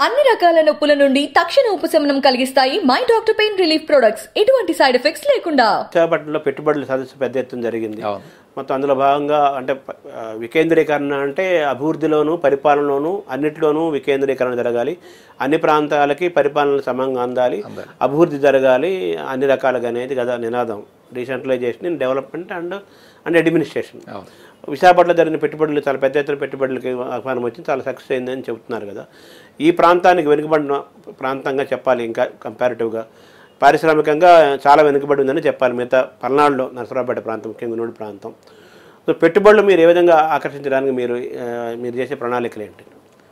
అన్ని రకాల నొప్పుల నుండి తక్షణ ఉపశమనం కలిగిస్తాయి my doctor pain relief products ఎటువంటి సైడ్ ఎఫెక్ట్స్ లేకుండా విశాఖపట్నంలో పెట్టుబడుల సదస్సు పెద్ద ఎత్తున జరిగింది అవును. మొత్తం అందులో భాగంగా అంటే ప- ఆ, వికేంద్రీకరణ అంటే అభివృద్ధిలోను పరిపాలనలోను అన్నిటిలోనూ వికేంద్రీకరణ జరగాలి అన్ని ప్రాంతాలకి పరిపాలన సమంగా అందాలి అభివృద్ధి జరగాలి అన్ని రకాలుగా అనేది కదా నినాదం decentralisation development and and administration అవును. విశాఖపట్నంలో జరిగిన పెట్టుబడులు చాలా పెద్ద ఎత్తున పెట్టుబడులకి ఆహ్వానం వచ్చింది చాలా సక్సెస్ అయిందని చెబుతున్నారు కదా ఈ ప్రాంతానికి వెనుకబడిన ప్రాంతంగా చెప్పాలి ఇంకా కంపారిటివ్గా పారిశ్రామికంగా చాలా వెనుకబడి ఉందని చెప్పాలి మిగతా పల్నాడులో నరసరావుపేట ప్రాంతం ముఖ్యంగా నూడి ప్రాంతం సో పెట్టుబడులు మీరు ఏ విధంగా ఆకర్షించడానికి మీరు ఆ, మీరు చేసే ప్రణాళికలు ఏంటి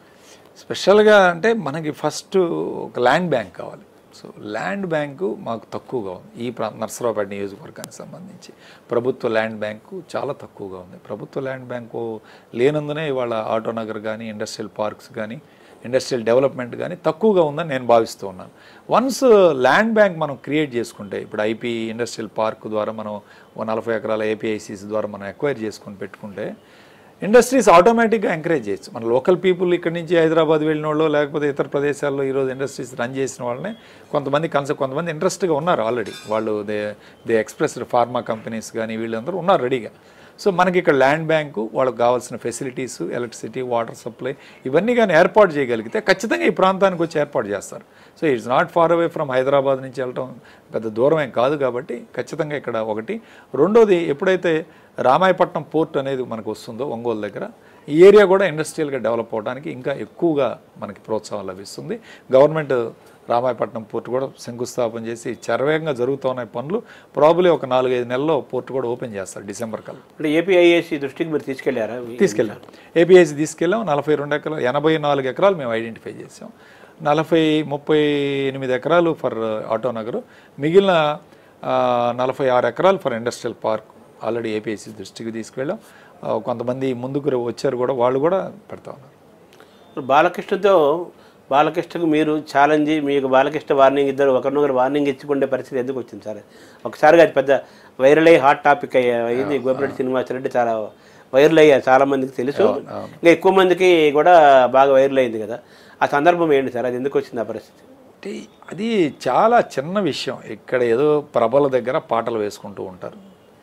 స్పెషల్గా అంటే మనకి ఫస్ట్ ఒక ల్యాండ్ బ్యాంక్ కావాలి సో ల్యాండ్ బ్యాంకు మాకు తక్కువగా ఉంది ఈ ప్రా నర్సరావుపేట నియోజకవర్గానికి సంబంధించి ప్రభుత్వ ల్యాండ్ బ్యాంకు చాలా తక్కువగా ఉంది ప్రభుత్వ ల్యాండ్ బ్యాంకు లేనందునే ఇవాళ ఆటోనగర్ కానీ ఇండస్ట్రియల్ పార్క్స్ కానీ ఇండస్ట్రియల్ డెవలప్మెంట్ కానీ తక్కువగా ఉందని నేను భావిస్తూ ఉన్నాను వన్స్ ల్యాండ్ బ్యాంక్ మనం క్రియేట్ చేసుకుంటే ఇప్పుడు ఐపీ ఇండస్ట్రియల్ పార్క్ ద్వారా మనం ఓ నలభై ఎకరాల ఏపీఐసీస్ ద్వారా మనం ఎక్వైర్ చేసుకొని పెట్టుకుంటే ఇండస్ట్రీస్ ఆటోమేటిక్గా ఎంకరేజ్ చేయొచ్చు మన లోకల్ పీపుల్ ఇక్కడ నుంచి హైదరాబాద్ వెళ్ళిన వాళ్ళు లేకపోతే ఇతర ప్రదేశాల్లో ఈరోజు ఇండస్ట్రీస్ రన్ చేసిన వాళ్ళనే కొంతమంది కన్సెప్ట్ కొంతమంది ఇంట్రెస్ట్గా ఉన్నారు ఆల్రెడీ వాళ్ళు they they express pharma companies కానీ వీళ్ళందరూ ఉన్నారు రెడీగా సో మనకి ఇక్కడ ల్యాండ్ బ్యాంకు వాళ్ళకి కావాల్సిన ఫెసిలిటీస్ ఎలక్ట్రిసిటీ వాటర్ సప్లై ఇవన్నీ కానీ ఏర్పాటు చేయగలిగితే ఖచ్చితంగా ఈ ప్రాంతానికి వచ్చి ఏర్పాటు చేస్తారు so it's not far away from Hyderabad నుంచి వెళ్ళటం పెద్ద దూరం ఏం కాదు కాబట్టి ఖచ్చితంగా ఇక్కడ ఒకటి రెండోది ఎప్పుడైతే రామాయపట్నం పోర్ట్ అనేది మనకు వస్తుందో ఒంగోలు దగ్గర ఈ ఏరియా కూడా ఇండస్ట్రియల్గా డెవలప్ అవడానికి ఇంకా ఎక్కువగా మనకి ప్రోత్సాహం లభిస్తుంది గవర్నమెంట్ రామాయపట్నం పోర్ట్ కూడా శంకుస్థాపన చేసి చరవేగంగా జరుగుతున్న పనులు ప్రాబులీ ఒక నాలుగైదు నెలల్లో పోర్ట్ కూడా ఓపెన్ చేస్తారు డిసెంబర్ కల్లా అంటే ఏపీఐఏసీ దృష్టికి మీరు తీసుకెళ్లారా తీసుకెళ్ళాం ఏపీఐసి తీసుకెళ్ళాం నలభై రెండు ఎకరాలు ఎనభై నాలుగు ఎకరాలు మేము ఐడెంటిఫై చేసాం నలభై ముప్పై ఎనిమిది ఎకరాలు ఫర్ ఆటోనగర్ మిగిలిన ఆ, నలభై ఆరు ఎకరాలు for industrial park already APIC దృష్టికి తీసుకెళ్ళాం ఆ, కొంతమంది ముందుకు వచ్చారు కూడా వాళ్ళు కూడా పెడతా ఉన్నారు బాలకృష్ణతో బాలకృష్ణకు మీరు ఛాలెంజ్ మీకు బాలకృష్ణ వార్నింగ్ ఇద్దరు ఒకరినొకరు వార్నింగ్ ఇచ్చుకుంటే పరిస్థితి ఎందుకు వచ్చింది సార్ ఒకసారిగా అది పెద్ద వైరల్ అయ్యి హాట్ టాపిక్ అయ్యా అయింది గోపిరెడ్డి శ్రీనివాసరెడ్డి చాలా వైరల్ అయ్యారు చాలా మందికి తెలుసు ఇంకా ఎక్కువ మందికి కూడా బాగా వైరల్ అయింది కదా ఆ సందర్భం ఏంటి సార్ అది ఎందుకు వచ్చింది ఆ పరిస్థితి అంటే అది చాలా చిన్న విషయం ఇక్కడ ఏదో ప్రభల దగ్గర పాటలు వేసుకుంటూ ఉంటారు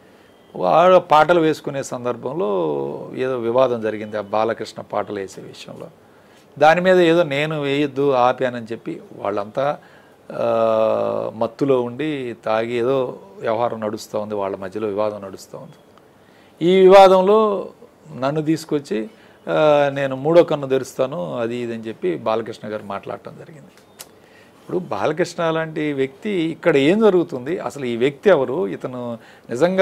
వాళ్ళు పాటలు వేసుకునే సందర్భంలో ఏదో వివాదం జరిగింది ఆ బాలకృష్ణ పాటలు వేసే విషయంలో దాని మీద ఏదో నేను వేయొద్దు ఆపానని చెప్పి వాళ్ళంతా ఆ, మత్తులో ఉండి తాగి ఏదో వ్యవహారం నడుస్తూ ఉంది వాళ్ళ మధ్యలో వివాదం నడుస్తూ ఉంది ఈ వివాదంలో నన్ను తీసుకొచ్చి ఆ, నేను మూడో కన్ను తెరుస్తాను అది ఇది అని చెప్పి బాలకృష్ణ గారు మాట్లాడటం జరిగింది ఇప్పుడు బాలకృష్ణ లాంటి వ్యక్తి ఇక్కడ ఏం జరుగుతుంది అసలు ఈ వ్యక్తి ఎవరు ఇతను నిజంగా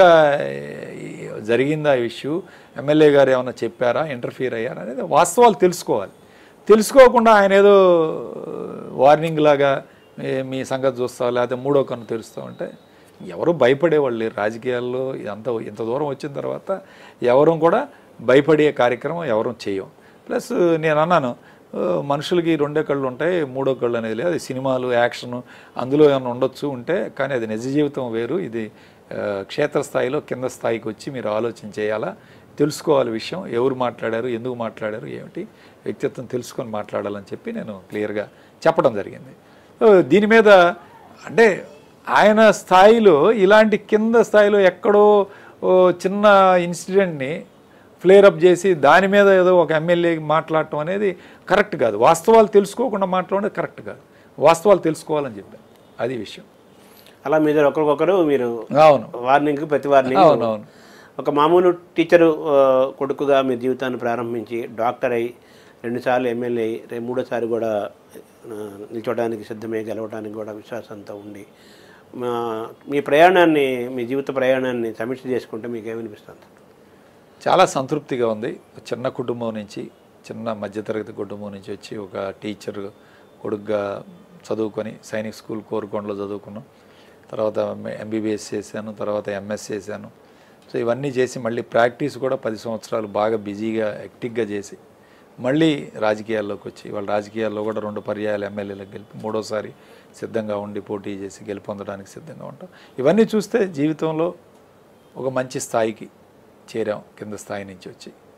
ఈ జరిగిందా ఈ ఇష్యూ ఎమ్మెల్యే గారు ఏమైనా చెప్పారా ఇంటర్ఫియర్ అయ్యారా అనేది వాస్తవాలు తెలుసుకోవాలి తెలుసుకోకుండా ఆయన ఏదో వార్నింగ్ లాగా "ఏ, మీ సంగతి చూస్తావు లేకపోతే మూడో కన్ను తెరుస్తావు అంటే ఎవరు భయపడేవాళ్ళు లేరు రాజకీయాల్లో ఇదంతా ఇంత దూరం వచ్చిన తర్వాత ఎవరు కూడా భయపడే కార్యక్రమం ఎవరు చేయం ప్లస్ నేను అన్నాను "ఆ, మనుషులకి రెండే కళ్ళు ఉంటాయి మూడో కళ్ళు అనేది లేదు అది సినిమాలు యాక్షన్ అందులో ఏమైనా ఉండొచ్చు ఉంటే కానీ అది నిజ జీవితం వేరు ఇది ఆ, క్షేత్రస్థాయిలో కింద స్థాయికి వచ్చి మీరు ఆలోచన చేయాలా తెలుసుకోవాలి విషయం ఎవరు మాట్లాడారు ఎందుకు మాట్లాడారు ఏమిటి వ్యక్తిత్వం తెలుసుకొని మాట్లాడాలని చెప్పి నేను క్లియర్గా చెప్పడం జరిగింది సో దీని మీద అంటే ఆయన స్థాయిలో ఇలాంటి కింద స్థాయిలో ఎక్కడో ఓ చిన్న ఇన్సిడెంట్ని ఫ్లేర్ అప్ చేసి దాని మీద ఏదో ఒక ఎమ్మెల్యే మాట్లాడటం అనేది కరెక్ట్ కాదు వాస్తవాలు తెలుసుకోకుండా మాట్లాడడం కరెక్ట్ కాదు వాస్తవాలు తెలుసుకోవాలని చెప్పాను అది విషయం అలా మీ దగ్గర ఒకరికొకరు మీరు అవును వార్నింగ్ ప్రతి వార్నింగ్ అవునవును ఒక మామూలు టీచరు ఆ, కొడుకుగా మీ జీవితాన్ని ప్రారంభించి డాక్టర్ అయి రెండుసార్లు ఎమ్మెల్యే అయి రేపు మూడోసారి కూడా ఆ, నిల్చోవడానికి సిద్ధమే గెలవడానికి కూడా విశ్వాసంతో ఉండి మా మీ ప్రయాణాన్ని మీ జీవిత ప్రయాణాన్ని సమీక్ష చేసుకుంటే మీకు ఏమనిపిస్తుంది చాలా సంతృప్తిగా ఉంది చిన్న కుటుంబం నుంచి చిన్న మధ్యతరగతి కుటుంబం నుంచి వచ్చి ఒక టీచర్ కొడుగ్గా చదువుకొని సైనిక్ స్కూల్ కోరుకొండలో చదువుకున్నాం తర్వాత ఎంబీబీఎస్ చేశాను తర్వాత ఎంఎస్ చేశాను సో ఇవన్నీ చేసి మళ్ళీ ప్రాక్టీస్ కూడా పది సంవత్సరాలు బాగా బిజీగా యాక్టివ్గా చేసి మళ్ళీ రాజకీయాల్లోకి వచ్చి వాళ్ళ రాజకీయాల్లో కూడా రెండు పర్యాయాలు ఎమ్మెల్యేలకు గెలిపి మూడోసారి సిద్ధంగా ఉండి పోటీ చేసి గెలుపొందడానికి సిద్ధంగా ఉంటాం ఇవన్నీ చూస్తే జీవితంలో ఒక మంచి స్థాయికి చేరాం కింద స్థాయి నుంచి వచ్చి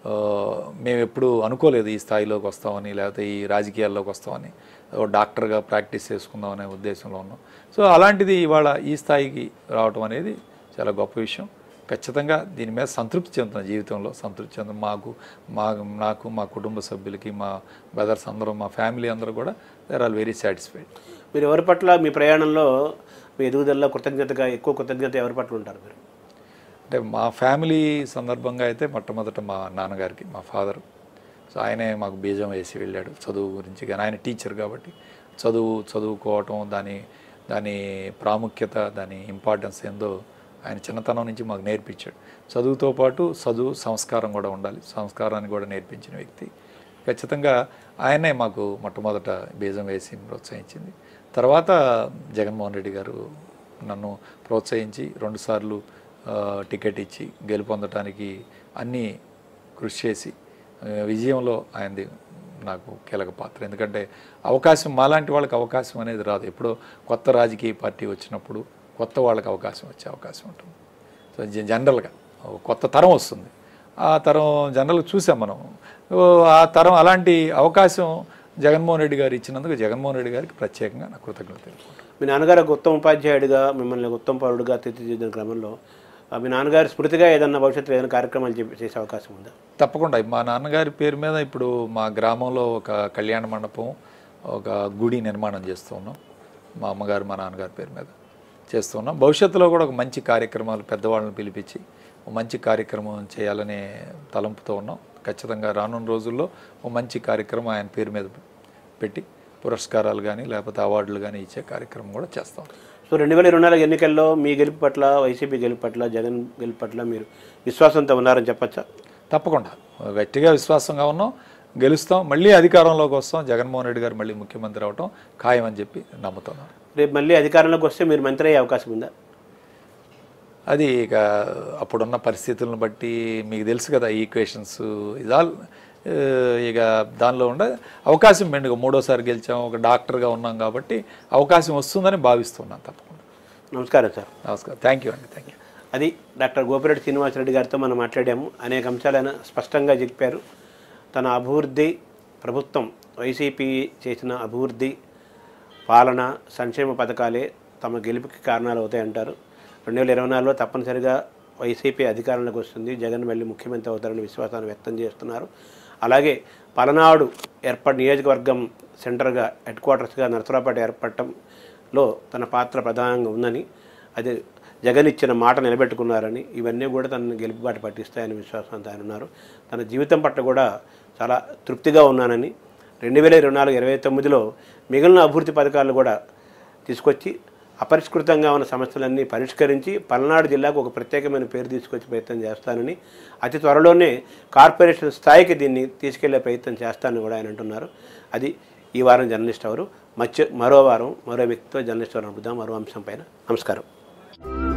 ఆ, మేము ఎప్పుడు అనుకోలేదు ఈ స్థాయిలోకి వస్తామని లేకపోతే ఈ రాజకీయాల్లోకి వస్తామని ఓ డాక్టర్గా ప్రాక్టీస్ చేసుకుందాం అనే ఉద్దేశంలో ఉన్నాం సో అలాంటిది ఇవాళ ఈ స్థాయికి రావటం అనేది చాలా గొప్ప విషయం ఖచ్చితంగా దీని మీద సంతృప్తి చెందుతున్న జీవితంలో సంతృప్తి చెందుతున్న మాకు మా నాకు మా కుటుంబ సభ్యులకి మా బ్రదర్స్ అందరూ మా ఫ్యామిలీ అందరూ కూడా దే ఆర్ వెరీ సాటిస్ఫైడ్ మీరు ఎవరి పట్ల మీ ప్రయాణంలో మీ ఎదుగుదలలో కృతజ్ఞతగా ఎక్కువ కృతజ్ఞత ఎవరి పట్ల ఉంటారు మీరు అంటే మా ఫ్యామిలీ సందర్భంగా అయితే మొట్టమొదట మా నాన్నగారికి మా ఫాదర్ సో ఆయనే మాకు బీజం వేసి వెళ్ళాడు చదువు గురించి కానీ ఆయన టీచర్ కాబట్టి చదువు చదువుకోవటం దాని దాని ప్రాముఖ్యత దాని ఇంపార్టెన్స్ ఏందో ఆయన చిన్నతనం నుంచి మాకు నేర్పించాడు చదువుతో పాటు చదువు సంస్కారం కూడా ఉండాలి సంస్కారాన్ని కూడా నేర్పించిన వ్యక్తి ఖచ్చితంగా ఆయనే మాకు మొట్టమొదట బీజం వేసి ప్రోత్సహించింది తర్వాత జగన్మోహన్ రెడ్డి గారు నన్ను ప్రోత్సహించి రెండుసార్లు ఆ, టికెట్ ఇచ్చి గెలుపొందటానికి అన్నీ కృషి చేసి ఆ, విజయంలో ఆయనది నాకు కీలక పాత్ర ఎందుకంటే అవకాశం మాలాంటి వాళ్ళకి అవకాశం అనేది రాదు ఎప్పుడో కొత్త రాజకీయ పార్టీ వచ్చినప్పుడు కొత్త వాళ్ళకి అవకాశం వచ్చే అవకాశం ఉంటుంది సో జ- జనరల్గా ఒక కొత్త తరం వస్తుంది ఆ తరం జనరల్గా చూసాం మనం ఓ, ఆ తరం అలాంటి అవకాశం జగన్మోహన్ రెడ్డి గారు ఇచ్చినందుకు జగన్మోహన్ రెడ్డి గారికి ప్రత్యేకంగా నా కృతజ్ఞతలు తెలుపుకుంటాను మీ నాన్నగారు ఒక ఉత్తమ ఉపాధ్యాయుడిగా మిమ్మల్ని ఒక ఉత్తమ పౌరుడిగా తీర్చిదిద్దిన క్రమంలో ఆ, మీ నాన్నగారి స్మృతిగా ఏదన్నా భవిష్యత్తులో ఏదైనా కార్యక్రమాలు చేప- చేసే అవకాశం ఉందా తప్పకుండా మా నాన్నగారి పేరు మీద ఇప్పుడు మా గ్రామంలో ఒక కళ్యాణ మండపం ఒక గుడి నిర్మాణం చేస్తూ ఉన్నాం మా అమ్మగారు మా నాన్నగారి పేరు మీద చేస్తూ ఉన్నాం భవిష్యత్తులో కూడా ఒక మంచి కార్యక్రమాలు పెద్దవాళ్ళని పిలిపించి ఒక మంచి కార్యక్రమం చేయాలనే తలంపుతో ఉన్నాం ఖచ్చితంగా రానున్న రోజుల్లో ఒక మంచి కార్యక్రమం ఆయన పేరు మీద పెట్టి పురస్కారాలు కానీ లేకపోతే అవార్డులు కానీ ఇచ్చే కార్యక్రమం కూడా చేస్తాం సో రెండు వేల ఇరవై నాలుగు ఎన్నికల్లో మీ గెలుపు పట్ల వైసీపీ గెలుపు పట్ల జగన్ గెలుపు పట్ల మీరు విశ్వాసంతో ఉన్నారని చెప్పచ్చా తప్పకుండా గట్టిగా విశ్వాసంగా ఉన్నాం గెలుస్తాం మళ్ళీ అధికారంలోకి వస్తాం జగన్మోహన్ రెడ్డి గారు మళ్ళీ ముఖ్యమంత్రి అవటం ఖాయం అని చెప్పి నమ్ముతున్నాను రేపు మళ్ళీ అధికారంలోకి వస్తే మీరు మంత్రి అయ్యే అవకాశం ఉందా అది ఇక అప్పుడున్న పరిస్థితులను బట్టి మీకు తెలుసు కదా ఈక్వేషన్స్ ఇదాల్ ఇక దానిలో ఉండే అవకాశం మెండుగా మూడోసారి గెలిచాం ఒక డాక్టర్గా ఉన్నాం కాబట్టి అవకాశం వస్తుందని భావిస్తున్నాను తప్పకుండా నమస్కారం సార్ నమస్కారం థ్యాంక్ యూ అండి థ్యాంక్ యూ అది డాక్టర్ గోపిరెడ్డి శ్రీనివాసరెడ్డి గారితో మనం మాట్లాడాము అనేక అంశాలను స్పష్టంగా చెప్పారు తన అభివృద్ధి ప్రభుత్వం వైసీపీ చేసిన అభివృద్ధి పాలన సంక్షేమ పథకాలే తమ గెలుపుకి కారణాలు అవుతాయంటారు రెండు వేల ఇరవై నాలుగులో తప్పనిసరిగా వైసీపీ అధికారంలోకి వస్తుంది జగన్ మళ్ళీ ముఖ్యమంత్రి అవుతారని విశ్వాసాన్ని వ్యక్తం చేస్తున్నారు అలాగే పలనాడు ఏర్పడి నియోజకవర్గం సెంటర్గా హెడ్ క్వార్టర్స్గా నరసరావుపేట ఏర్పడటంలో తన పాత్ర ప్రధానంగా ఉందని అది జగన్ ఇచ్చిన మాట నిలబెట్టుకున్నారని ఇవన్నీ కూడా తనను గెలుపుబాటు పట్టిస్తాయని విశ్వాసంతో ఆయన ఉన్నారు తన జీవితం పట్ల కూడా చాలా తృప్తిగా ఉన్నానని రెండు వేల ఇరవై నాలుగు ఇరవై తొమ్మిదిలో మిగిలిన అభివృద్ధి పథకాలు కూడా తీసుకొచ్చి అపరిష్కృతంగా ఉన్న సమస్యలన్నీ పరిష్కరించి పల్నాడు జిల్లాకు ఒక ప్రత్యేకమైన పేరు తీసుకొచ్చే ప్రయత్నం చేస్తానని అతి త్వరలోనే కార్పొరేషన్ స్థాయికి దీన్ని తీసుకెళ్లే ప్రయత్నం చేస్తానని కూడా ఆయన అంటున్నారు అది ఈ వారం జర్నలిస్ట్ అవరు మధ్య మరో వారం మరో వ్యక్తితో జర్నలిస్ట్ అవరు అడుగుదాం మరో అంశం పైన నమస్కారం